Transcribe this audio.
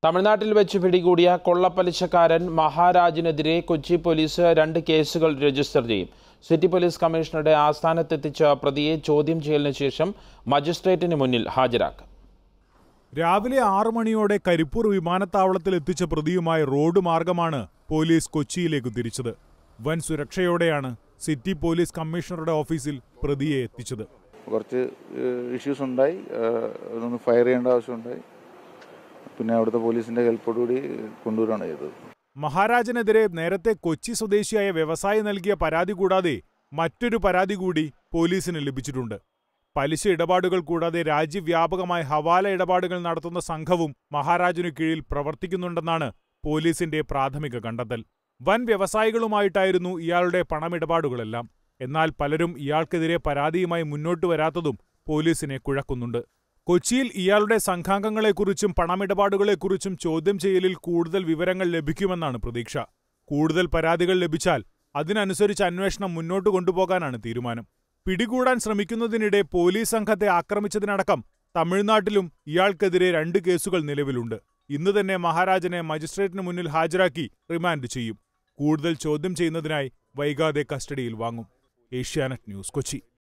തമിഴ്നാട്ടിൽ വെച്ച് പിടികൂടിയ കൊള്ളപ്പലിശക്കാരൻ മഹാരാജിനെതിരെ കൊച്ചി പോലീസ് രണ്ട് കേസുകൾ രജിസ്റ്റർ ചെയ്യും സിറ്റി പോലീസ് കമ്മീഷണറുടെ ആസ്ഥാനത്തെത്തിച്ച പ്രതിയെ ചോദ്യം ചെയ്യലിന് ശേഷം മജിസ്ട്രേറ്റിന് മുന്നിൽ ഹാജരാക്കും രാവിലെ ആറു മണിയോടെ കരിപ്പൂർ വിമാനത്താവളത്തിൽ എത്തിച്ച പ്രതിയുമായി റോഡ് മാർഗമാണ് പോലീസ് കൊച്ചിയിലേക്ക് തിരിച്ചത് വൻ സുരക്ഷയോടെയാണ് സിറ്റി പോലീസ് കമ്മീഷണറുടെ ഓഫീസിൽ പ്രതിയെ എത്തിച്ചത് കുറച്ച് ഇഷ്യൂസ് ഉണ്ടായി ഏഹ് അതൊന്ന് ഫയർ ചെയ്യേണ്ട ആവശ്യമുണ്ടായി പിന്നെ അവിടുത്തെ പോലീസിന്റെ ഹെൽപ്പോടുകൂടി കൊണ്ടുവരികയാണ് ചെയ്തത് മഹാരാജനെതിരെ നേരത്തെ കൊച്ചി സ്വദേശിയായ വ്യവസായി നൽകിയ പരാതി കൂടാതെ മറ്റൊരു പരാതി കൂടി പോലീസിന് ലഭിച്ചിട്ടുണ്ട് പലിശ ഇടപാടുകൾ കൂടാതെ രാജ്യവ്യാപകമായ ഹവാല ഇടപാടുകൾ നടത്തുന്ന സംഘവും മഹാരാജനു കീഴിൽ പ്രവർത്തിക്കുന്നുണ്ടെന്നാണ് പോലീസിന്റെ പ്രാഥമിക കണ്ടെത്തൽ വൻ വ്യവസായികളുമായിട്ടായിരുന്നു ഇയാളുടെ പണമിടപാടുകളെല്ലാം എന്നാൽ പലരും ഇയാൾക്കെതിരെ പരാതിയുമായി മുന്നോട്ടു വരാത്തതും പോലീസിനെ കുഴക്കുന്നുണ്ട് കൊച്ചിയിൽ ഇയാളുടെ സംഘാംഗങ്ങളെക്കുറിച്ചും പണമിടപാടുകളെക്കുറിച്ചും ചോദ്യം ചെയ്യലിൽ കൂടുതൽ വിവരങ്ങൾ ലഭിക്കുമെന്നാണ് പ്രതീക്ഷ കൂടുതൽ പരാതികൾ ലഭിച്ചാൽ അതിനനുസരിച്ച് അന്വേഷണം മുന്നോട്ട് കൊണ്ടുപോകാനാണ് തീരുമാനം പിടികൂടാൻ ശ്രമിക്കുന്നതിനിടെ പോലീസ് സംഘത്തെ ആക്രമിച്ചതിനടക്കം തമിഴ്നാട്ടിലും ഇയാൾക്കെതിരെ രണ്ട് കേസുകൾ നിലവിലുണ്ട് ഇന്ന് തന്നെ മഹാരാജനെ മജിസ്ട്രേറ്റിന് മുന്നിൽ ഹാജരാക്കി റിമാൻഡ് ചെയ്യും കൂടുതൽ ചോദ്യം ചെയ്യുന്നതിനായി വൈകാതെ കസ്റ്റഡിയിൽ വാങ്ങും ഏഷ്യാനെറ്റ് ന്യൂസ് കൊച്ചി